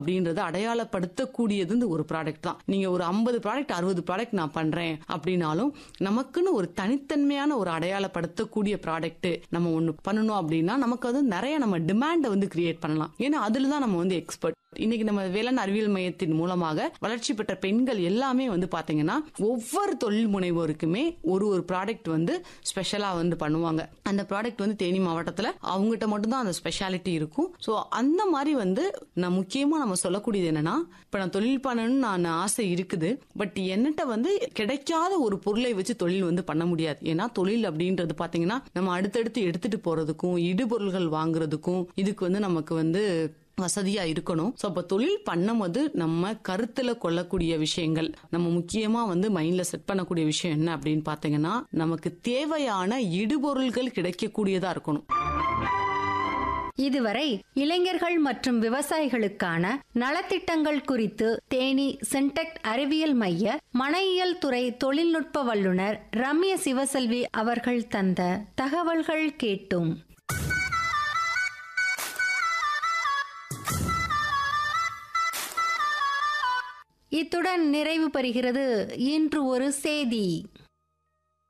அப்படின்றத அடையாளப்படுத்தக்கூடியது இந்த ஒரு ப்ராடக்ட் தான் நீங்க ஒரு ஐம்பது ப்ராடக்ட் அறுபது ப்ராடக்ட் நான் பண்றேன் அப்படின்னாலும் நமக்குன்னு ஒரு தனித்தன்மையான ஒரு அடையாளப்படுத்தக்கூடிய ப்ராடக்ட் நம்ம ஒண்ணு பண்ணணும் அப்படின்னா நமக்கு வந்து நிறைய நம்ம டிமாண்டை வந்து கிரியேட் பண்ணலாம் ஏன்னா அதுல தான் நம்ம வந்து எக்ஸ்பர்ட் இன்னைக்கு நம்ம வேளாண் அறிவியல் மையத்தின் மூலமாக வளர்ச்சி பெற்ற பெண்கள் எல்லாமே வந்து பாத்தீங்கன்னா ஒவ்வொரு தொழில் முனைவோருக்குமே ஒரு ஒரு ப்ராடக்ட் வந்து ஸ்பெஷலா வந்து பண்ணுவாங்க அந்த ப்ராடக்ட் வந்து தேனி மாவட்டத்துல அவங்ககிட்ட மட்டும்தான் அந்த ஸ்பெஷாலிட்டி இருக்கும் ஸோ அந்த மாதிரி வந்து நான் முக்கியமா நம்ம சொல்லக்கூடியது என்னன்னா இப்ப நான் தொழில் பண்ணணும்னு நான் ஆசை இருக்குது பட் என்னட்ட வந்து கிடைக்காத ஒரு பொருளை வச்சு தொழில் வந்து பண்ண முடியாது ஏன்னா தொழில் அப்படின்றது பாத்தீங்கன்னா நம்ம அடுத்தடுத்து எடுத்துட்டு போறதுக்கும் இடுபொருள்கள் வாங்குறதுக்கும் இதுக்கு வந்து நமக்கு வந்து வசதியா இருக்கணும் சோ அப்ப தொழில் பண்ணும்போது நம்ம கருத்துல கொள்ளக்கூடிய விஷயங்கள் நம்ம முக்கியமா வந்து மைண்ட்ல செட் பண்ணக்கூடிய விஷயம் என்ன அப்படின்னு பாத்தீங்கன்னா நமக்கு தேவையான இடுபொருள்கள் கிடைக்கக்கூடியதா இருக்கணும் இதுவரை இளைஞர்கள் மற்றும் விவசாயிகளுக்கான நலத்திட்டங்கள் குறித்து தேனி சென்டெக்ட் அறிவியல் மைய மனையியல் துறை தொழில்நுட்ப வல்லுநர் ரம்ய சிவசெல்வி அவர்கள் தந்த தகவல்கள் கேட்டோம் இத்துடன் நிறைவு பெறுகிறது இன்று ஒரு செய்தி